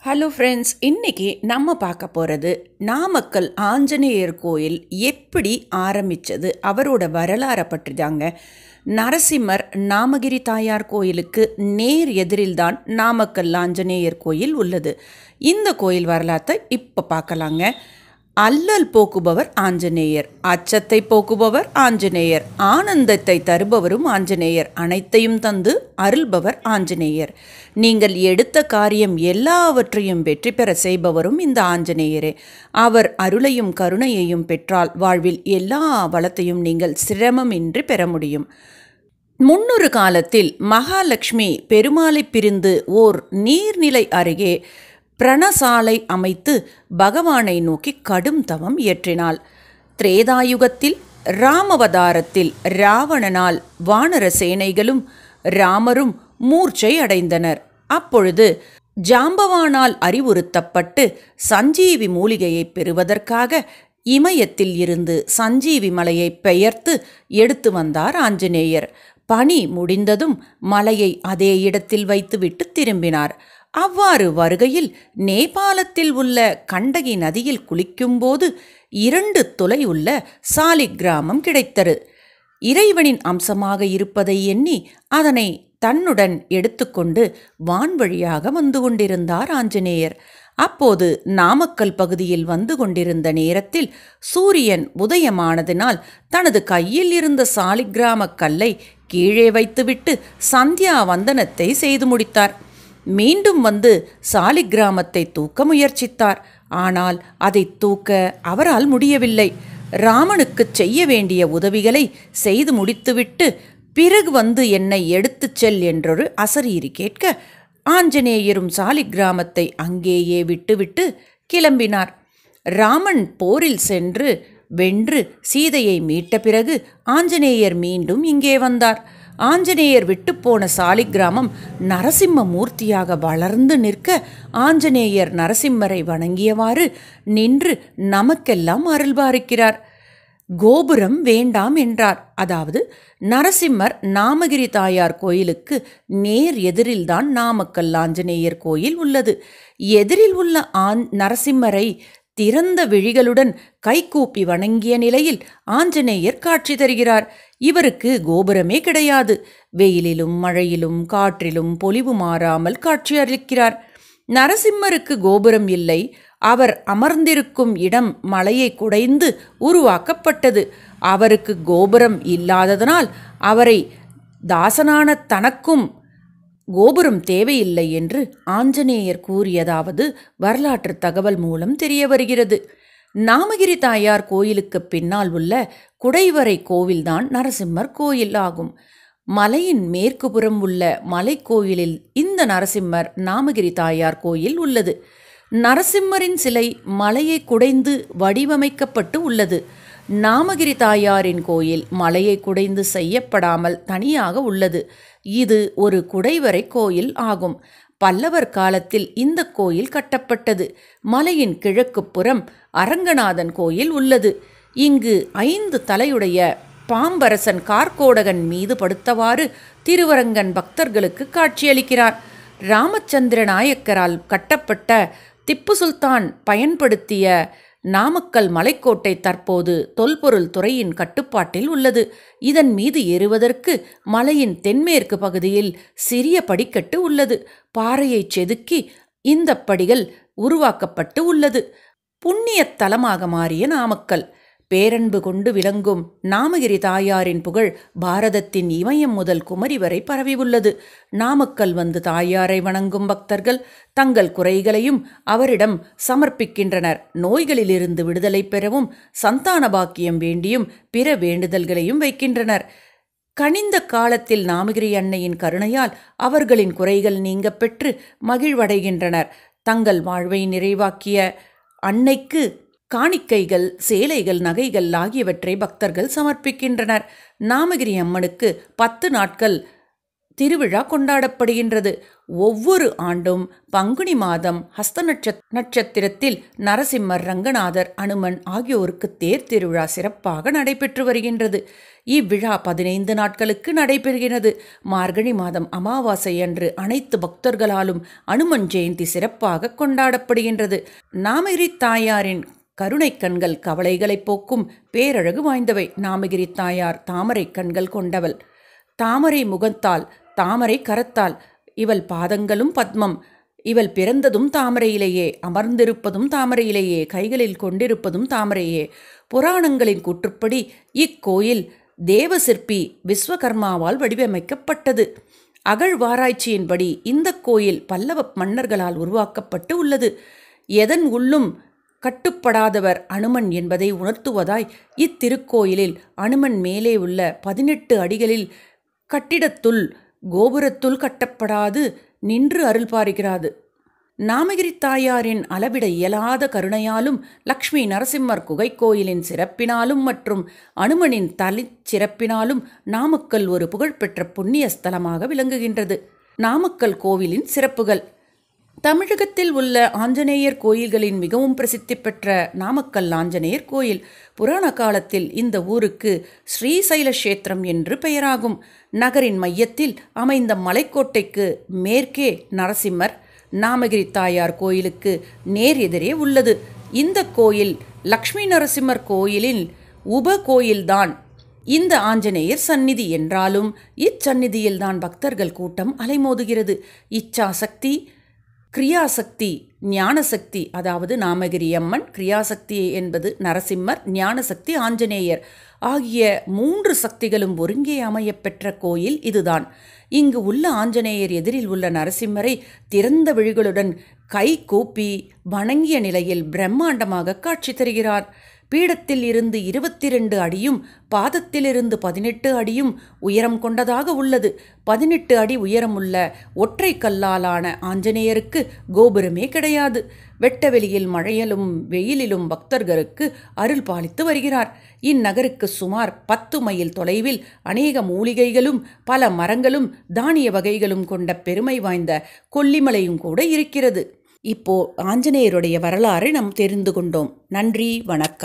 hello friends இன்னைக்கு நம்ம பார்க்க போகிறது நாமக்கல் ஆஞ்சநேயர் கோயில் எப்படி ஆரம்பித்தது அவரோட வரலாறை பற்றி தாங்க நரசிம்மர் நாமகிரி தாயார் கோயிலுக்கு நேர் எதிரில்தான் நாமக்கல் ஆஞ்சநேயர் கோயில் உள்ளது இந்த கோயில் வரலாற்றை இப்போ பார்க்கலாங்க அல்லல் போக்குபவர் ஆஞ்சநேயர் அச்சத்தை போக்குபவர் ஆஞ்சநேயர் ஆனந்தத்தை தருபவரும் ஆஞ்சநேயர் அனைத்தையும் தந்து அருள்பவர் ஆஞ்சநேயர் நீங்கள் எடுத்த காரியம் எல்லாவற்றையும் வெற்றி பெற செய்பவரும் இந்த ஆஞ்சநேயரே அவர் அருளையும் கருணையையும் பெற்றால் வாழ்வில் எல்லா வளத்தையும் நீங்கள் சிரமமின்றி பெற முடியும் முன்னொரு காலத்தில் மகாலட்சுமி பெருமாளை பிரிந்து ஓர் நீர்நிலை அருகே பிரணசாலை அமைத்து பகவானை நோக்கி கடும் தவம் இயற்றினாள் திரேதாயுகத்தில் ராமவதாரத்தில் ராவணனால் வானர சேனைகளும் ராமரும் மூர்ச்சை அடைந்தனர் அப்பொழுது ஜாம்பவானால் அறிவுறுத்தப்பட்டு சஞ்சீவி மூலிகையை பெறுவதற்காக இமயத்தில் இருந்து சஞ்சீவி மலையை பெயர்த்து எடுத்து வந்தார் ஆஞ்சநேயர் பணி முடிந்ததும் மலையை அதே இடத்தில் வைத்துவிட்டு திரும்பினார் அவ்வாறு வருகையில் நேபாளத்தில் உள்ள கண்டகி நதியில் குளிக்கும்போது இரண்டு துளை உள்ள சாலிக் கிராமம் கிடைத்தது இறைவனின் அம்சமாக இருப்பதை எண்ணி அதனை தன்னுடன் எடுத்துக்கொண்டு வான்வழியாக வந்து கொண்டிருந்தார் ஆஞ்சநேயர் அப்போது நாமக்கல் பகுதியில் வந்து கொண்டிருந்த நேரத்தில் சூரியன் உதயமானதினால் தனது கையில் இருந்த சாலிக்கிராம கல்லை கீழே வைத்துவிட்டு சந்தியா வந்தனத்தை செய்து முடித்தார் மீண்டும் வந்து சாலிக்கிராமத்தை தூக்க முயற்சித்தார் ஆனால் அதை தூக்க அவரால் முடியவில்லை ராமனுக்கு செய்ய வேண்டிய உதவிகளை செய்து முடித்துவிட்டு பிறகு வந்து என்னை எடுத்துச் செல் என்றொரு அசரீரி கேட்க ஆஞ்சநேயரும் சாலிக்கிராமத்தை அங்கேயே விட்டுவிட்டு கிளம்பினார் ராமன் போரில் சென்று வென்று சீதையை மீட்ட பிறகு ஆஞ்சநேயர் மீண்டும் இங்கே வந்தார் ஆஞ்சநேயர் விட்டுப்போன சாலிக்கிராமம் நரசிம்ம மூர்த்தியாக வளர்ந்து நிற்க ஆஞ்சநேயர் நரசிம்மரை வணங்கியவாறு நின்று நமக்கெல்லாம் அருள்பாரிக்கிறார் கோபுரம் வேண்டாம் என்றார் அதாவது நரசிம்மர் நாமகிரி தாயார் கோயிலுக்கு நேர் எதிரில்தான் நாமக்கல் ஆஞ்சநேயர் கோயில் உள்ளது எதிரில் உள்ள ஆஞ் நரசிம்மரை திறந்த விழிகளுடன் கைகூப்பி வணங்கிய நிலையில் ஆஞ்சநேயர் காட்சி தருகிறார் இவருக்கு கோபுரமே கிடையாது வெயிலிலும் மழையிலும் காற்றிலும் பொலிவு மாறாமல் காட்சியளிக்கிறார் நரசிம்மருக்கு கோபுரம் இல்லை அவர் அமர்ந்திருக்கும் இடம் மலையை குடைந்து உருவாக்கப்பட்டது அவருக்கு கோபுரம் இல்லாததனால் அவரை தாசனான தனக்கும் கோபுரம் தேவையில்லை என்று ஆஞ்சநேயர் கூறியதாவது வரலாற்று தகவல் மூலம் தெரிய வருகிறது நாமகிரி தாயார் கோயிலுக்கு பின்னால் உள்ள குடைவரை கோவில்தான் நரசிம்மர் கோயில் ஆகும் மலையின் மேற்கு புறம் உள்ள மலைக்கோயிலில் இந்த நரசிம்மர் நாமகிரி தாயார் கோயில் உள்ளது நரசிம்மரின் சிலை மலையை குடைந்து வடிவமைக்கப்பட்டு உள்ளது நாமகிரி தாயாரின் கோயில் மலையை குடைந்து செய்யப்படாமல் தனியாக உள்ளது இது ஒரு குடைவரை கோயில் ஆகும் பல்லவர் காலத்தில் இந்த கோயில் கட்டப்பட்டது மலையின் கிழக்கு புறம் அரங்கநாதன் கோயில் உள்ளது இங்கு ஐந்து தலையுடைய பாம்பரசன் கார்கோடகன் மீது படுத்தவாறு திருவரங்கன் பக்தர்களுக்கு காட்சியளிக்கிறார் ராமச்சந்திர நாயக்கரால் கட்டப்பட்ட திப்பு சுல்தான் பயன்படுத்திய நாமக்கல் மலைக்கோட்டை தற்போது தொல்பொருள் துறையின் கட்டுப்பாட்டில் உள்ளது இதன் மீது ஏறுவதற்கு மலையின் தென்மேற்கு பகுதியில் சிறிய படிக்கட்டு உள்ளது பாறையை செதுக்கி இந்த படிகள் உருவாக்கப்பட்டு உள்ளது புண்ணிய தலமாக மாறிய நாமக்கல் பேரன்பு கொண்டு விளங்கும் நாமகிரி தாயாரின் புகழ் பாரதத்தின் இமயம் முதல் குமரி வரை பரவியுள்ளது நாமக்கல் வந்து தாயாரை வணங்கும் பக்தர்கள் தங்கள் குறைகளையும் அவரிடம் சமர்ப்பிக்கின்றனர் நோய்களிலிருந்து விடுதலை பெறவும் சந்தான பாக்கியம் வேண்டியும் பிற வேண்டுதல்களையும் வைக்கின்றனர் கனிந்த காலத்தில் நாமகிரி அன்னையின் கருணையால் அவர்களின் குறைகள் நீங்க பெற்று மகிழ்வடைகின்றனர் தங்கள் வாழ்வை நிறைவாக்கிய அன்னைக்கு காணிக்கைகள் சேலைகள் நகைகள் ஆகியவற்றை பக்தர்கள் சமர்ப்பிக்கின்றனர் நாமகிரி அம்மனுக்கு பத்து நாட்கள் திருவிழா கொண்டாடப்படுகின்றது ஒவ்வொரு ஆண்டும் பங்குனி மாதம் ஹஸ்த நட்ச நட்சத்திரத்தில் நரசிம்மர் ரங்கநாதர் அனுமன் ஆகியோருக்கு தேர் திருவிழா சிறப்பாக நடைபெற்று வருகின்றது இவ்விழா பதினைந்து நாட்களுக்கு நடைபெறுகிறது மார்கழி மாதம் அமாவாசை அன்று அனைத்து பக்தர்களாலும் அனுமன் ஜெயந்தி சிறப்பாக கொண்டாடப்படுகின்றது நாமகிரி தாயாரின் கருணை கண்கள் கவலைகளை போக்கும் பேரழகு வாய்ந்தவை நாமகிரி தாயார் தாமரை கண்கள் கொண்டவள் தாமரை முகத்தால் தாமரை கரத்தால் இவள் பாதங்களும் பத்மம் இவள் பிறந்ததும் தாமரையிலேயே அமர்ந்திருப்பதும் தாமரையிலேயே கைகளில் கொண்டிருப்பதும் தாமரையே புராணங்களின் கூற்றுப்படி இக்கோயில் தேவசிற்பி விஸ்வகர்மாவால் வடிவமைக்கப்பட்டது அகழ்வாராய்ச்சியின்படி இந்த கோயில் பல்லவ மன்னர்களால் உருவாக்கப்பட்டு உள்ளது எதன் உள்ளும் கட்டுப்படாதவர் அனுமன் என்பதை உணர்த்துவதாய் இத்திருக்கோயிலில் அனுமன் மேலே உள்ள பதினெட்டு அடிகளில் கட்டிடத்துள் கோபுரத்துள் கட்டப்படாது நின்று அருள் பாருகிறது நாமகிரி தாயாரின் அளவிட இயலாத கருணையாலும் லக்ஷ்மி நரசிம்மர் குகை கோயிலின் சிறப்பினாலும் மற்றும் அனுமனின் தலிச் சிறப்பினாலும் நாமக்கல் ஒரு புகழ்பெற்ற புண்ணிய ஸ்தலமாக விளங்குகின்றது நாமக்கல் கோவிலின் சிறப்புகள் தமிழகத்தில் உள்ள ஆஞ்சநேயர் கோயில்களின் மிகவும் பிரசித்தி பெற்ற நாமக்கல் ஆஞ்சநேயர் கோயில் புராண காலத்தில் இந்த ஊருக்கு ஸ்ரீசைல கஷேத்திரம் என்று பெயராகும் நகரின் மையத்தில் அமைந்த மலைக்கோட்டைக்கு மேற்கே நரசிம்மர் நாமகிரி தாயார் கோயிலுக்கு நேர் எதிரே உள்ளது இந்த கோயில் லக்ஷ்மி நரசிம்மர் கோயிலின் உப கோயில்தான் இந்த ஆஞ்சநேயர் சந்நிதி என்றாலும் இச்சந்நிதியில்தான் பக்தர்கள் கூட்டம் அலைமோதுகிறது இச்சாசக்தி கிரியாசக்தி ஞானசக்தி அதாவது நாமகிரி அம்மன் கிரியாசக்தி என்பது நரசிம்மர் ஞானசக்தி ஆஞ்சநேயர் ஆகிய மூன்று சக்திகளும் ஒருங்கே அமையப்பெற்ற கோயில் இதுதான் இங்கு உள்ள ஆஞ்சநேயர் எதிரில் உள்ள நரசிம்மரை திறந்த விழிகளுடன் கை கூப்பி வணங்கிய நிலையில் பிரம்மாண்டமாக காட்சி தருகிறார் பீடத்தில் இருந்து இருபத்தி ரெண்டு அடியும் பாதத்திலிருந்து பதினெட்டு அடியும் உயரம் கொண்டதாக உள்ளது பதினெட்டு அடி உயரமுள்ள ஒற்றை கல்லாலான ஆஞ்சநேயருக்கு கோபுரமே கிடையாது வெட்டவெளியில் மழையிலும் வெயிலிலும் பக்தர்களுக்கு அருள் பாலித்து வருகிறார் இந்நகருக்கு சுமார் பத்து மைல் தொலைவில் அநேக மூலிகைகளும் பல மரங்களும் தானிய வகைகளும் கொண்ட பெருமை வாய்ந்த கொல்லிமலையும் கூட இருக்கிறது இப்போ ஆஞ்சநேயருடைய வரலாறு நாம் தெரிந்து கொண்டோம் நன்றி வணக்கம்